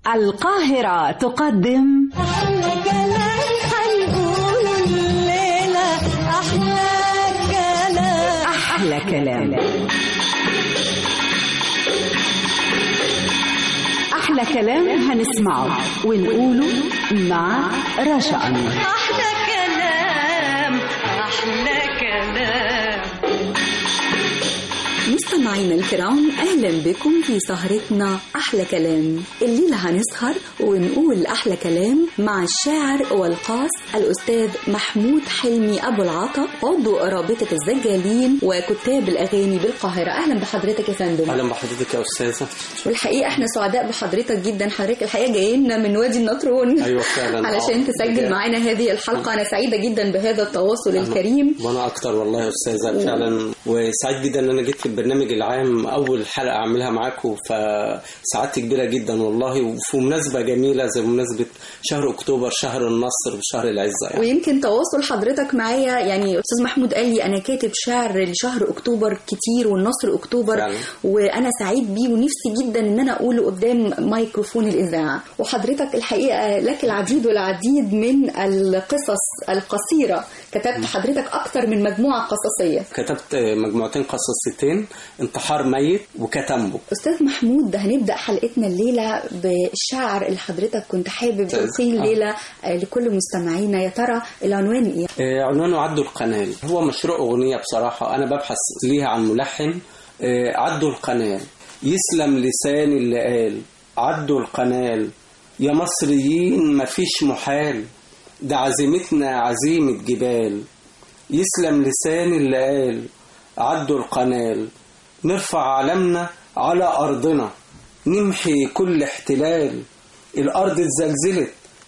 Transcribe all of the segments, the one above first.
القاهرة تقدم أحلى كلام حنقوله الليلة أحلى كلام أحلى كلام أحلى كلام هنسمعه ونقوله مع رشا أنور أحلى كلام أحلى كلام مستمعينا الكرام اهلا بكم في سهرتنا احلى كلام الليله هنسهر ونقول احلى كلام مع الشاعر والقاص الاستاذ محمود حلمي ابو العطا عضو رابطه الزجالين وكتاب الاغاني بالقاهره اهلا بحضرتك يا فندم اهلا بحضرتك يا استاذه والحقيقه احنا سعداء بحضرتك جدا حضرتك الحقيقه جاي لنا من وادي النطرون ايوه فعلا علشان آه. تسجل معانا هذه الحلقه انا سعيده جدا بهذا التواصل الكريم وانا اكتر والله يا استاذه فعلا وسعيد جدا ان انا جيت في البرنامج العام اول حلقه اعملها معاكم فسعادتي كبيره جدا والله وفي مناسبه جميله زي مناسبه شهر اكتوبر شهر النصر وشهر العزه يعني ويمكن تواصل حضرتك معايا يعني استاذ محمود قال لي انا كاتب شعر لشهر اكتوبر كتير والنصر اكتوبر فعلا. وانا سعيد بيه ونفسي جدا ان انا اقوله قدام ميكروفون الاذاعه وحضرتك الحقيقه لك العديد والعديد من القصص القصيره كتبت حضرتك اكتر من مجموعه قصصيه كتبت مجموعتين قصصتين انتحار ميت وكتنبو استاذ محمود ده هنبدا حلقتنا الليله بالشعر اللي حضرتك كنت حابب أستاذ. تلقيه الليله آه، لكل مستمعينا يا ترى العنوان ايه آه، عنوانه عدوا القنال هو مشروع أغنية بصراحة أنا ببحث ليها عن ملحن آه، عدوا القنال يسلم لسان اللي قال عدوا القنال يا مصريين مفيش محال ده عزيمتنا عزيمة جبال يسلم لسان اللي قال عدوا القنال نرفع علمنا على أرضنا نمحي كل احتلال الأرض اتزلزلت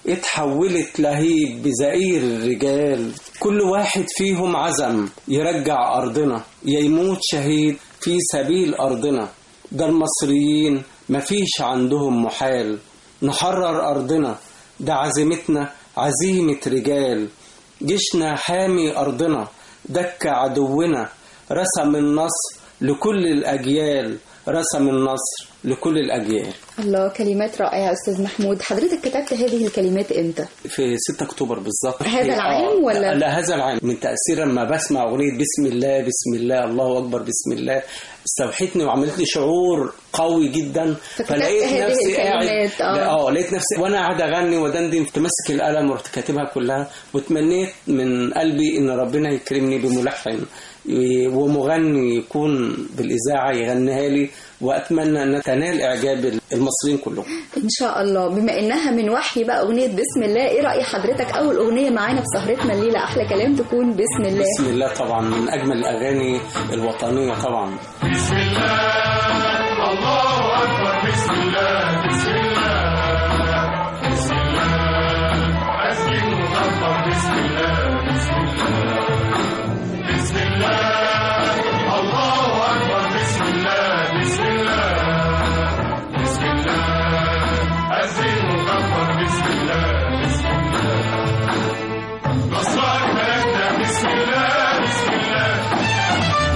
اتحولت لهيب بزئير الرجال كل واحد فيهم عزم يرجع أرضنا يا يموت شهيد في سبيل أرضنا ده المصريين مفيش عندهم محال نحرر أرضنا ده عزيمتنا عزيمة رجال جيشنا حامي أرضنا دك عدونا رسم النصر لكل الأجيال رسم النصر لكل الأجيال الله كلمات رائعة أستاذ محمود حضرتك كتبت هذه الكلمات إمتى؟ في 6 اكتوبر بالظبط هذا آه، العام ولا؟ لا هذا العام من تاثير لما بسمع اغنيه بسم الله بسم الله الله اكبر بسم الله استوحتني وعملت لي شعور قوي جدا فكتبت فلقيت هذه نفسي قاعد الكلمات، آه. لا، اه لقيت نفسي وانا قاعد اغني ودندن كنت ماسك القلم ورحت كاتبها كلها وتمنيت من قلبي ان ربنا يكرمني بملحن ي- ومغني يكون بالاذاعه يغنيها لي واتمنى ان تنال اعجاب المصريين كلهم إن شاء الله بما إنها من وحي بقى أغنية بسم الله إيه رأي حضرتك أول أغنية معانا في سهرتنا الليلة أحلى كلام تكون بسم الله بسم الله طبعا من اجمل الاغاني الوطنيه طبعا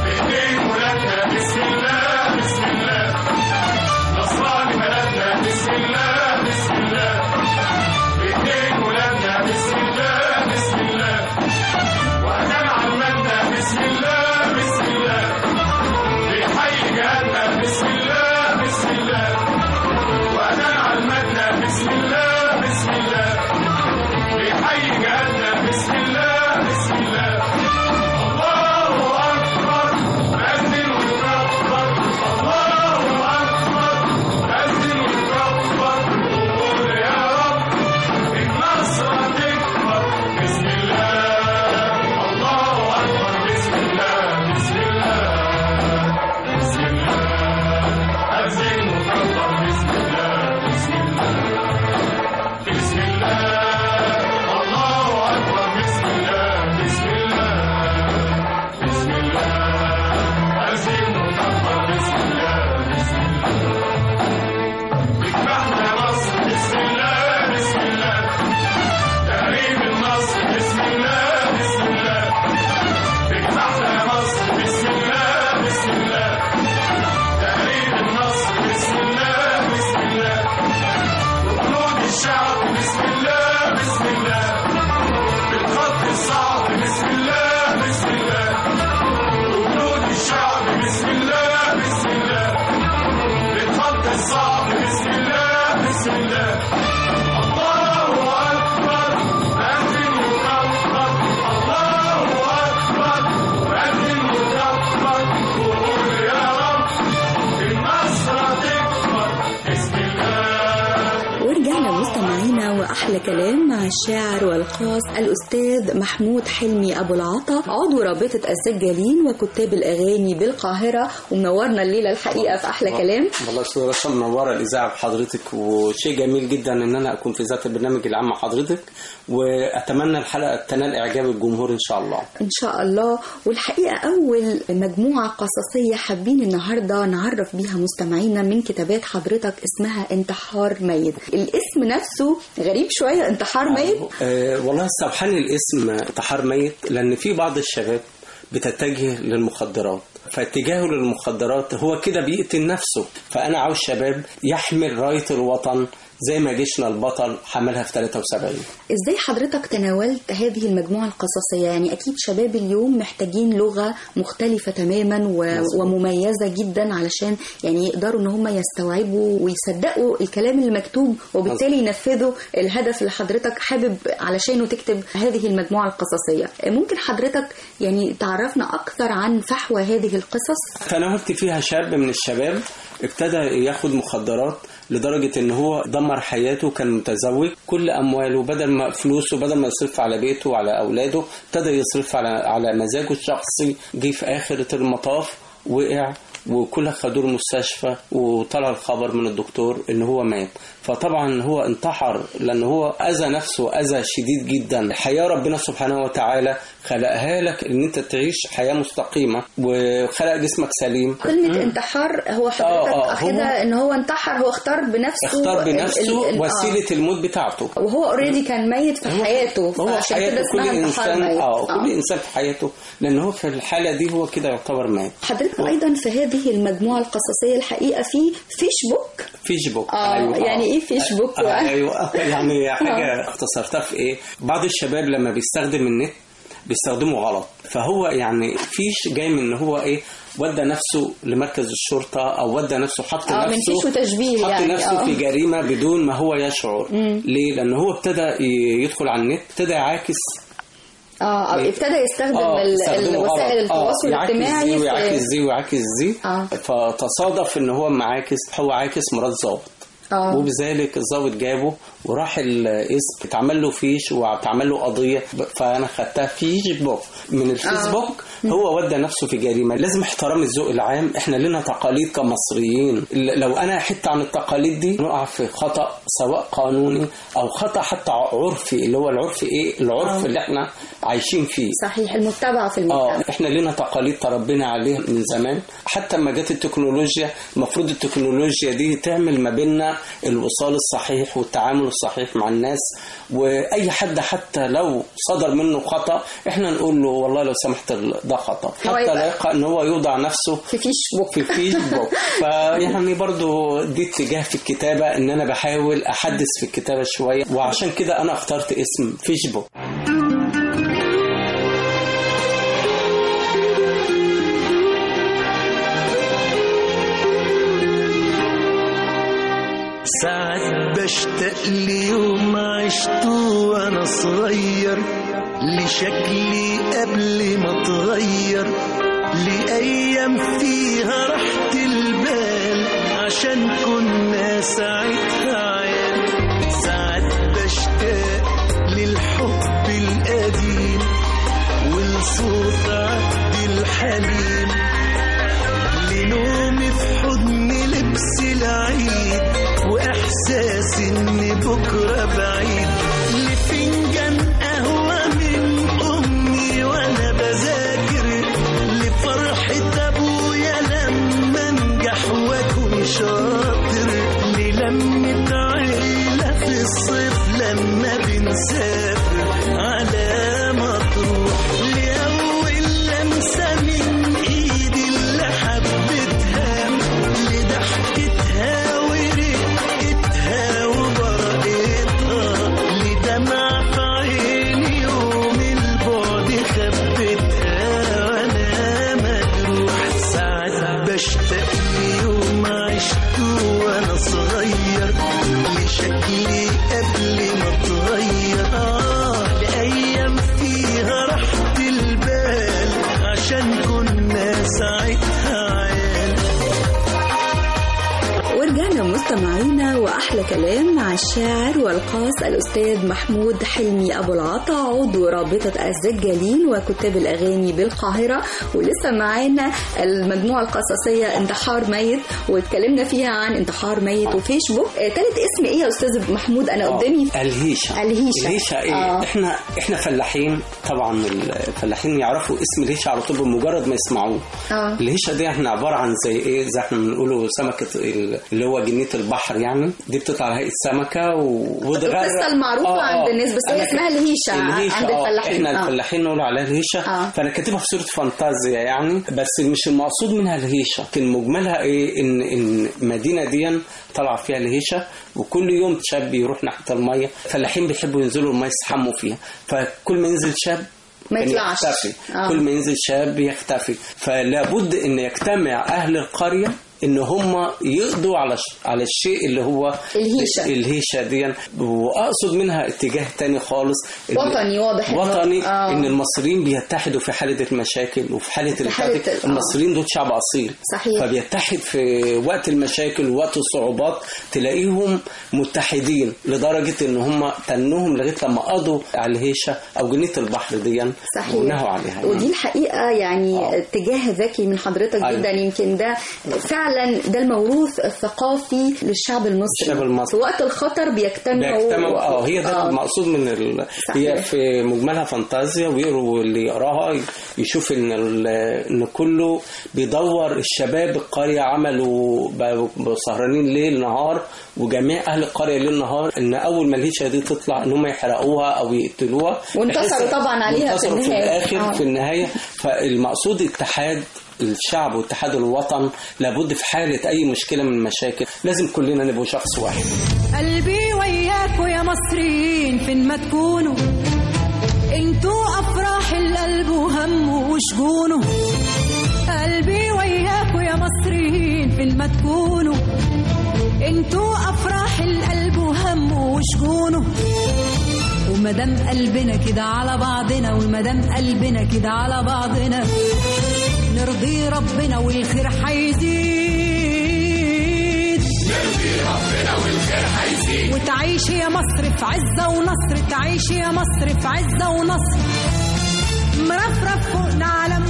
بسم ورجعنا مستمعينا واحلى كلام مع الشاعر والقاص الاستاذ محمود حلمي ابو العطا عضو رابطه السجالين وكتاب الاغاني بالقاهره ومنورنا الليله الحقيقه في احلى كلام والله استاذ رشا منوره الاذاعه بحضرتك وشيء جميل جدا ان انا اكون في ذات البرنامج العام مع حضرتك واتمنى الحلقه تنال اعجاب الجمهور ان شاء الله ان شاء الله والحقيقه اول مجموعه قصصيه حابين النهارده نعرف بيها مستمعينا من كتابات حضرتك اسمها انتحار ميت الاسم نفسه غريب شويه انتحار ميت آه والله استوحاني الاسم انتحار ميت لان في بعض الشباب بتتجه للمخدرات فاتجاهه للمخدرات هو كده بيقتل نفسه فانا عاوز شباب يحمل رايه الوطن زي ما جيشنا البطل حملها في 73 ازاي حضرتك تناولت هذه المجموعة القصصية يعني اكيد شباب اليوم محتاجين لغة مختلفة تماما و... ومميزة جدا علشان يعني يقدروا ان هم يستوعبوا ويصدقوا الكلام المكتوب وبالتالي ينفذوا الهدف اللي حضرتك حابب علشانه تكتب هذه المجموعة القصصية ممكن حضرتك يعني تعرفنا اكثر عن فحوى هذه القصص تناولت فيها شاب من الشباب ابتدى ياخد مخدرات لدرجة ان هو دمر حياته كان متزوج كل امواله بدل ما فلوسه بدل ما يصرف على بيته وعلى اولاده ابتدى يصرف على على مزاجه الشخصي جه في اخرة المطاف وقع وكلها خدوه المستشفى وطلع الخبر من الدكتور ان هو مات فطبعا هو انتحر لان هو اذى نفسه اذى شديد جدا الحياه ربنا سبحانه وتعالى خلقها لك ان انت تعيش حياه مستقيمه وخلق جسمك سليم كلمة انتحار هو حضرتك آه، هو- كده ان هو انتحر هو اختار بنفسه اختار ال- بنفسه ال- ال- آه. وسيله الموت بتاعته وهو اوريدي كان ميت في حياته هو فعشان كده حياته كل اسمها انتحار انسان ميت اه كل انسان في حياته لان هو في الحاله دي هو كده يعتبر مات حضرتك ايضا في هذه المجموعه القصصيه الحقيقه في فيسبوك فيسبوك آه، يعني إيه فيسبوك آه بقى؟ ايوه يعني حاجه اختصرتها في ايه بعض الشباب لما بيستخدم النت بيستخدمه غلط فهو يعني فيش جاي من ان هو ايه ودى نفسه لمركز الشرطه او ودى نفسه حط آه، من نفسه فيش وتشبيه حط يعني، نفسه آه. في جريمه بدون ما هو يشعر ليه لان هو ابتدى ي- يدخل على النت ابتدى يعاكس اه أو ابتدى يستخدم آه، ال- استخدمه ال- وسائل غلط. التواصل آه، يعاكس الاجتماعي دي في- ويعاكس دي ويعاكس دي آه. فتصادف ان هو معاكس هو عاكس مرات ظابط آه. وبذلك الظابط جابه وراح الاسم اتعمل له فيش واتعمل له قضيه فانا خدتها فيسبوك من الفيسبوك هو ودى نفسه في جريمه لازم احترام الذوق العام احنا لنا تقاليد كمصريين ل- لو انا حته عن التقاليد دي نقع في خطا سواء قانوني او خطا حتى عرفي اللي هو العرف ايه العرف آه. اللي احنا عايشين فيه صحيح المتبعه في اه المجتمع احنا لنا تقاليد تربينا عليها من زمان حتى لما جت التكنولوجيا المفروض التكنولوجيا دي تعمل ما بيننا الوصال الصحيح والتعامل الصحيح مع الناس واي حد حتى لو صدر منه خطا احنا نقول له والله لو سمحت ده خطا هو حتى يبقى- لا يقع ان هو يوضع نفسه في فيسبوك في فيسبوك فيعني برضو دي اتجاه في الكتابة ان انا بحاول احدث في الكتابة شوية وعشان كده انا اخترت اسم فيسبوك ساعات بشتاق ليوم عشته وانا صغير لشكلي قبل ما اتغير لأيام فيها راحة البال عشان كنا ساعتها عيال ساعات بشتاق للحب القديم ولصوت عبد الحليم لنومي في حضن لبس العيد واحساس ان بكره بعيد لفنجان قهوه من امي وانا بذاكر لفرحه ابويا لما انجح واكون شاطر للمه عيله في الصيف لما بنسافر على مطروح لاول لمسه من ايدي اللي حبيتها لضحكتها ورقتها وبرقتها لدمع في عيني يوم البعد خبتها وانا مجروح ساعات بشتاق ليوم عشته وانا صغير لشكلي قبل ما اتغير اه لايام فيها راحة البال عشان كنا ساعتها عيال ورجعنا مستمعينا واحلى أحلى كلام مع الشاعر والقاص الأستاذ محمود حلمي أبو العطا عضو رابطة الزجالين وكتاب الأغاني بالقاهرة ولسه معانا المجموعة القصصية انتحار ميت واتكلمنا فيها عن انتحار ميت وفيسبوك آه، تالت اسم إيه يا أستاذ محمود أنا قدامي الهيشة الهيشة. الهيشة إيه؟ آه. احنا احنا فلاحين طبعا الفلاحين يعرفوا اسم الهيشة على طول بمجرد ما يسمعوه آه. الهيشة دي احنا عبارة عن زي ايه زي احنا بنقوله سمكة ال- اللي هو جنية البحر يعني دي بتطلع على هيئة سمكة و... وتغرق القصة المعروفة عند الناس، بس هي أنا اسمها ك- الهيشة عند آه، الفلاحين. احنا آه. الفلاحين نقول عليها الهيشة آه. فانا كاتبها في صورة فانتازيا يعني بس مش المقصود منها الهيشة كان مجملها ايه ان ان المدينة دي طلع فيها الهيشة وكل يوم شاب يروح ناحية المية فلاحين بيحبوا ينزلوا المية يستحموا فيها فكل ما ينزل شاب ما كان يطلعش. يختفي آه. كل ما ينزل شاب يختفي فلا بد ان يجتمع اهل القريه ان هم يقضوا على ش- على الشيء اللي هو الهيشة. الهيشه دي واقصد منها اتجاه تاني خالص إن- وطني واضح إنه- وطني آه. ان المصريين بيتحدوا في حاله المشاكل وفي حاله حالة الحاجة. ال- آه. المصريين دول شعب اصيل صحيح. فبيتحد في وقت المشاكل ووقت الصعوبات تلاقيهم متحدين لدرجه ان هم تنهم لغايه لما قضوا على الهيشه او جنيه البحر دي صحيح ونهوا عليها ودي الحقيقة يعني آه. اتجاه ذكي من حضرتك أيوة. جدا يمكن ده فعلا ده الموروث الثقافي للشعب المصري الشعب المصري. في وقت الخطر بيجتمعوا بيجتمعوا اه هي ده آه. المقصود من ال... صحيح. هي في مجملها فانتازيا ويقروا اللي يقراها يشوف ان ال... ان كله بيدور الشباب القريه عملوا بقوا سهرانين ليل نهار وجميع اهل القريه ليل نهار ان اول ما الهيشه دي تطلع ان هم يحرقوها او يقتلوها وانتصروا بحيث- طبعا عليها في وانتصروا في النهاية. الاخر آه. في النهايه فالمقصود اتحاد الشعب واتحاد الوطن لابد في حاله اي مشكله من المشاكل لازم كلنا نبقوا شخص واحد قلبي وياكوا يا مصريين فين ما تكونوا انتوا افراح القلب وهمه وشجونه قلبي وياكوا يا مصريين فين ما تكونوا انتوا افراح القلب وهمه وشجونه ومدام قلبنا كده على بعضنا ومدام قلبنا كده على بعضنا نرضي ربنا والخير هيزيد وتعيش يا مصر في عزة ونصر تعيش يا مصر في عزة ونصر مرفرف فوقنا علم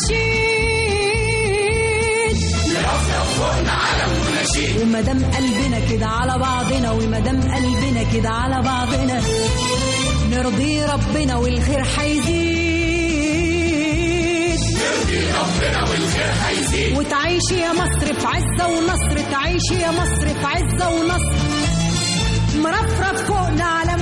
ونشيد مرفرف فوقنا علم ونشيد ومدام قلبنا كده على بعضنا ومدام قلبنا كده على بعضنا نرضي ربنا والخير هيزيد وتعيش يا مصر في عزة ونصر تعيش يا مصر في عزة ونصر مرفرف فوقنا علم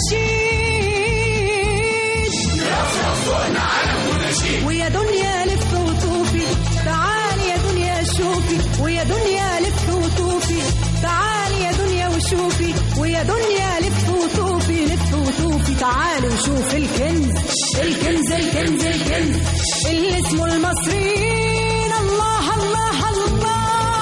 ونشيد مرفرف فوقنا علم ونشيد ويا دنيا لف وطوفي تعالي يا دنيا شوفي ويا دنيا لف وطوفي تعالي يا دنيا وشوفي ويا دنيا لف وطوفي لف وطوفي تعالي وشوف الكنز الكنز الكنز الكنز اللي اسمه المصريين الله الله الله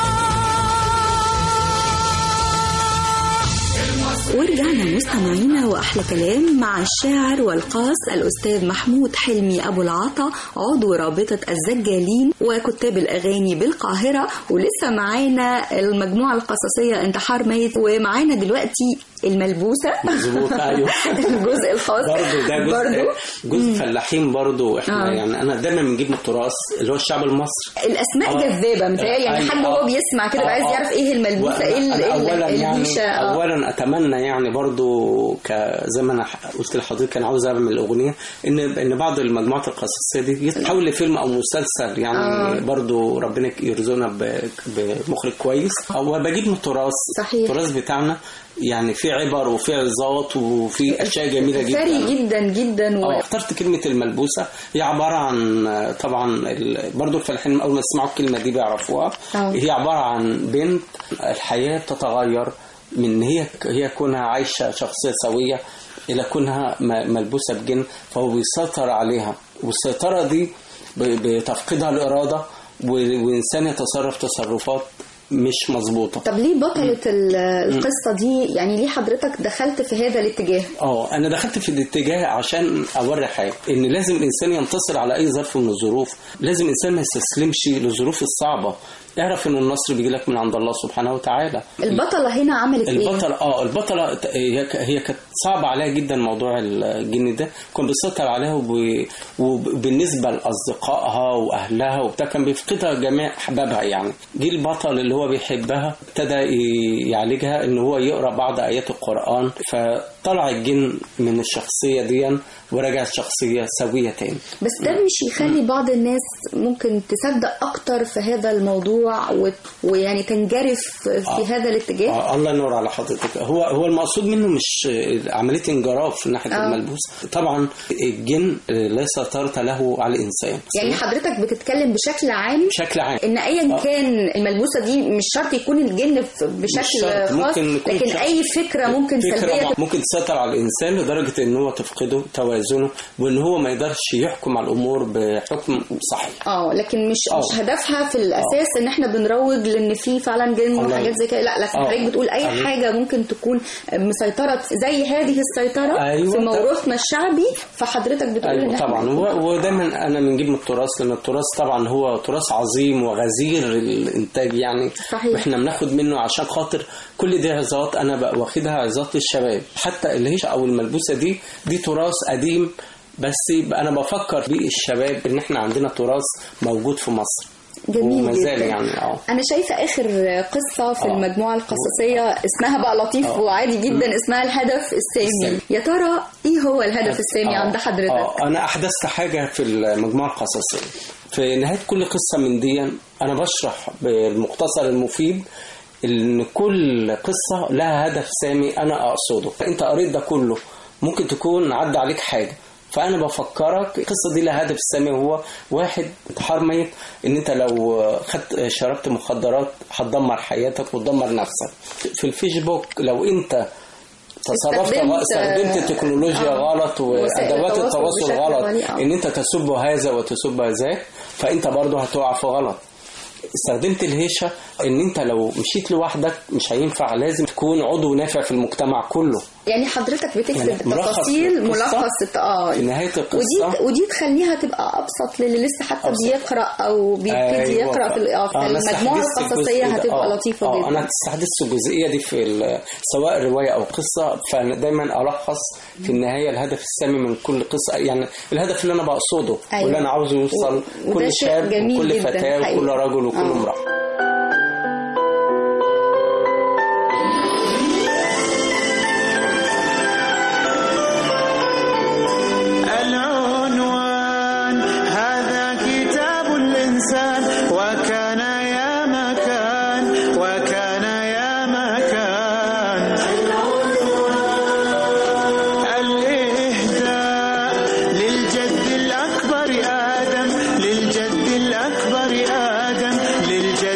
ورجعنا مستمعينا واحلى كلام مع الشاعر والقاص الاستاذ محمود حلمي ابو العطا عضو رابطه الزجالين وكتاب الاغاني بالقاهره ولسه معانا المجموعه القصصيه انتحار ميت ومعانا دلوقتي الملبوسه مظبوط ايوه الجزء الخاص برضه ده جزء برضه جزء فلاحين برضه احنا آه. يعني انا دايما بنجيب من التراث اللي هو الشعب المصري الاسماء آه. جذابه متهيألي يعني أيوة. حد وهو آه. بيسمع كده آه، بقى عايز آه. يعرف ايه الملبوسه وأنا- ايه ال- أنا ايه اولا ال- يعني الهيشه آه. اولا اتمنى يعني برضو ك زي ما انا ح- قلت لحضرتك انا عاوز اعمل اغنيه ان ان بعض المجموعات القصصيه دي يتحول لفيلم او مسلسل يعني آه. برضو ربنا يرزقنا ب- بمخرج كويس او بجيب من التراث صحيح. التراث بتاعنا يعني في عبر وفي عظات وفي اشياء جميله جدا ثري جدا جدا و... اه اخترت كلمة الملبوسة هي عبارة عن طبعا ال... برضو الفلاحين أول ما يسمعوا الكلمة دي بيعرفوها اه. هي عبارة عن بنت الحياة تتغير من إن هي هي كونها عايشة شخصية سوية إلى كونها م- ملبوسة بجن فهو بيسيطر عليها والسيطرة دي ب... بتفقدها الإرادة و- وإنسان يتصرف تصرفات مش مظبوطة طب ليه بطلة ال- القصة دي يعني ليه حضرتك دخلت في هذا الاتجاه اه انا دخلت في الاتجاه عشان اوري حاجه ان لازم الانسان ينتصر على اي ظرف من الظروف لازم الانسان ما يستسلمش للظروف الصعبه اعرف ان النصر بيجي لك من عند الله سبحانه وتعالى البطله هنا عملت ايه البطل اه البطلة ت- هي ك- هي كانت صعبة عليها جدا موضوع الجن ده كان بيسيطر عليها وب... وبالنسبة لأصدقائها وأهلها وبتاع كان بيفقدها جميع أحبابها يعني جه البطل اللي هو بيحبها ابتدى ي- يعالجها إن هو يقرأ بعض آيات القرآن فطلع الجن من الشخصية دي ورجع الشخصية سوية تاني بس ده مش يخلي بعض الناس ممكن تصدق اكتر في هذا الموضوع و... ويعني تنجرف في آه. هذا الاتجاه آه الله ينور على حضرتك هو هو المقصود منه مش آه، عمليه انجراف ناحيه آه. الملبوس طبعا الجن آه، لا سيطره له على الانسان يعني حضرتك بتتكلم بشكل عام بشكل عام ان ايا آه. كان الملبوسه دي مش شرط يكون الجن في- بشكل شرط، خاص ممكن يكون لكن شخص- اي فكره ممكن فكرة سلبيه مع- ممكن تسيطر على الانسان لدرجه ان هو تفقده توازنه وان هو ما يقدرش يحكم على الامور بحكم صحيح اه لكن مش آه. مش هدفها في الاساس ان احنا بنروج لان في فعلا جن الله وحاجات زي كده لا لكن آه. حضرتك بتقول اي أيوة. حاجه ممكن تكون مسيطره زي هذه السيطره أيوة. في موروثنا الشعبي فحضرتك بتقول ان ايوه احنا طبعا هو ودايما انا بنجيب من التراث لان التراث طبعا هو تراث عظيم وغزير الانتاج يعني صحيح. احنا بناخد منه عشان خاطر كل دي عظات انا بقى واخدها عظات للشباب حتى الهيشه او الملبوسه دي دي تراث قديم بس انا بفكر بيه الشباب ان احنا عندنا تراث موجود في مصر جميل وما زال جدا يعني اه انا شايفه اخر قصه في آه. المجموعه القصصيه اسمها بقى لطيف آه. وعادي جدا اسمها الهدف السامي السامي. يا ترى ايه هو الهدف السامي آه، عند حضرتك آه انا احدثت حاجه في المجموعه القصصيه في نهايه كل قصه من دي انا بشرح بالمختصر المفيد ان كل قصه لها هدف سامي انا اقصده انت قريت ده كله ممكن تكون عدى عليك حاجه فانا بفكرك القصه دي لها هدف سامي وهو واحد انتحار ميت ان انت لو خدت شربت مخدرات هتدمر حياتك وتدمر نفسك في الفيسبوك لو انت تصرفت استخدمت- غ- استخدمت التكنولوجيا آه. غلط وسائل وادوات التواصل التواصل بشكل غلط غلط، آه. ان انت تسب هذا وتسب ذاك فانت برضه هتقع في غلط استخدمت الهيشة ان انت لو مشيت لوحدك مش هينفع لازم تكون عضو نافع في المجتمع كله يعني حضرتك بتكتب يعني ملخص تفاصيل القصة ملخص اه في نهاية القصة ودي ودي تخليها تبقى ابسط للي لسه حتى أبسط. بيقرا او بيبتدي أيوة. يقرا في ال- آه، آه، أنا فالمجموعه استحدثت القصصيه الجزء ده. هتبقى آه، لطيفه آه، جدا انا استحدثت الجزئيه دي في ال- سواء روايه او قصه فانا دايما الخص في النهايه الهدف السامي من كل قصه يعني الهدف اللي انا بقصده أيوة. واللي انا عاوزه يوصل و- وده كل شيء شاب جميل وكل جداً فتاه حقيقي. وكل رجل وكل آه. امراه العنوان هذا كتاب الإنسان وكان يا مكان وكان يا مكان الإهداء للجد الأكبر آدم للجد الأكبر آدم للجد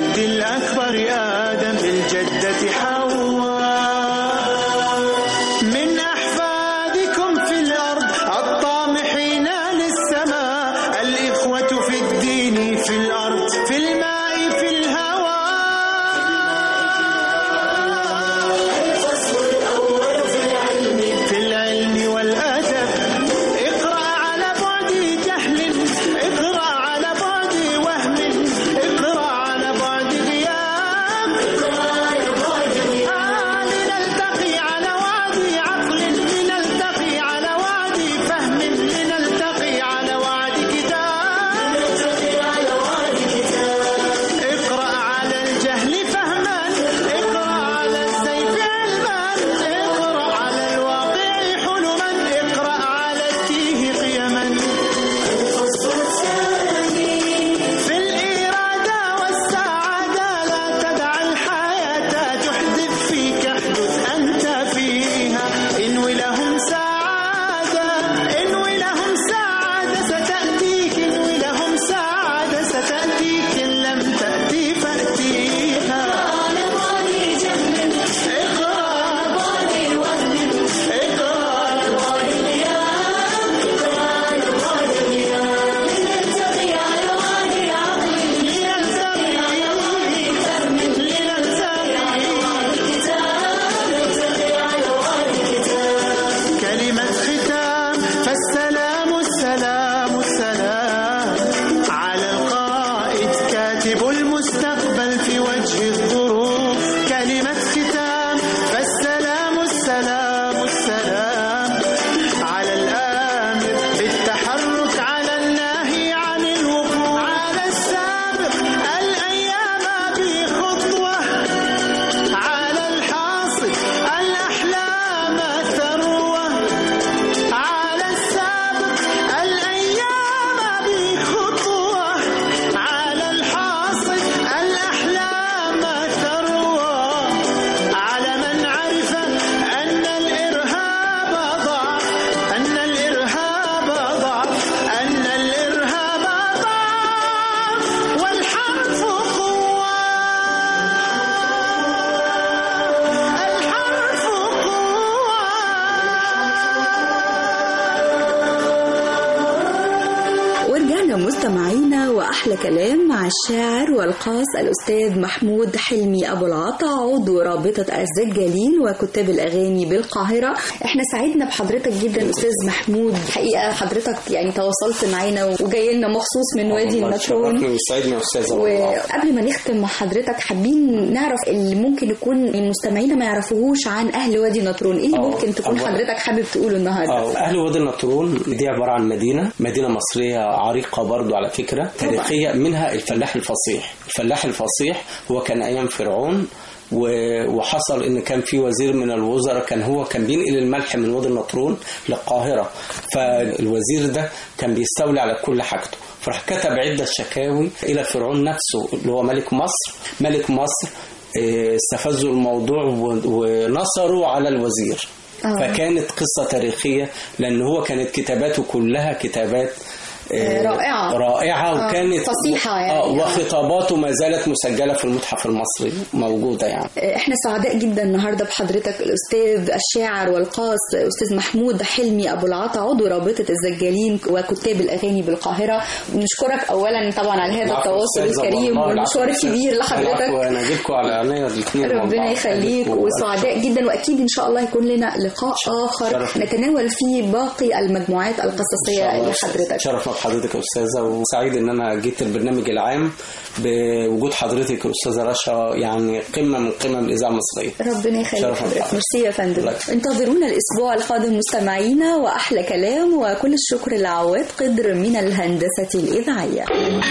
أحلى كلام مع الشاعر والقاص الأستاذ محمود حلمي أبو العطا عضو رابطة الزجالين وكتاب الأغاني بالقاهرة احنا سعدنا بحضرتك جدا أستاذ محمود حقيقة حضرتك يعني تواصلت معانا وجاي لنا مخصوص من وادي والله النطرون تشرفني ويسعدني يا استاذه والله. وقبل ما نختم مع حضرتك حابين نعرف اللي ممكن يكون المستمعين ما يعرفوهوش عن أهل وادي النطرون ايه اللي آه، ممكن تكون أولاً- حضرتك حابب تقوله النهارده اه اهل وادي النطرون دي عباره عن مدينه مدينه مصريه عريقه برضو على فكره تاريخيه منها الفلاح الفصيح الفلاح الفصيح هو كان ايام فرعون و- وحصل ان كان في وزير من الوزراء كان هو كان بينقل الملح من وادي النطرون للقاهره فالوزير ده كان بيستولي على كل حاجته فراح كتب عده شكاوي الى فرعون نفسه اللي هو ملك مصر ملك مصر آه، استفزوا الموضوع و- ونصروا على الوزير آه. فكانت قصة تاريخية لأن هو كانت كتاباته كلها كتابات آه، رائعة. رائعة آه، وكانت فصيحة يعني. آه آه. وخطاباته ما زالت مسجلة في المتحف المصري موجودة يعني احنا سعداء جدا النهارده بحضرتك الاستاذ الشاعر والقاص استاذ محمود حلمي ابو العطا عضو رابطه الزجالين وكتاب الاغاني بالقاهره نشكرك اولا طبعا على هذا العفو التواصل أستاذة الكريم والله، والمشوار العفو الكبير أستاذ. لحضرتك العفو، أنا أجيبكم على عينيا الاثنين ربنا يخليك وسعداء جدا واكيد ان شاء الله يكون لنا لقاء اخر شرف. نتناول فيه باقي المجموعات القصصيه لحضرتك شرفنا بحضرتك يا استاذه وسعيد ان انا جيت البرنامج العام بوجود حضرتك يا استاذه رشا يعني قمه من قمم الاذاعه المصريه ربنا يخليك شرف حضرتك لحضرتك. ميرسي يا فندم الله يخليك. انتظرونا الاسبوع القادم مستمعينا واحلى كلام وكل الشكر لعواد قدر من الهندسه الاذاعيه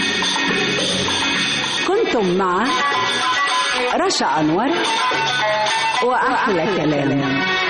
كنتم مع رشا أنور وأحلى كلام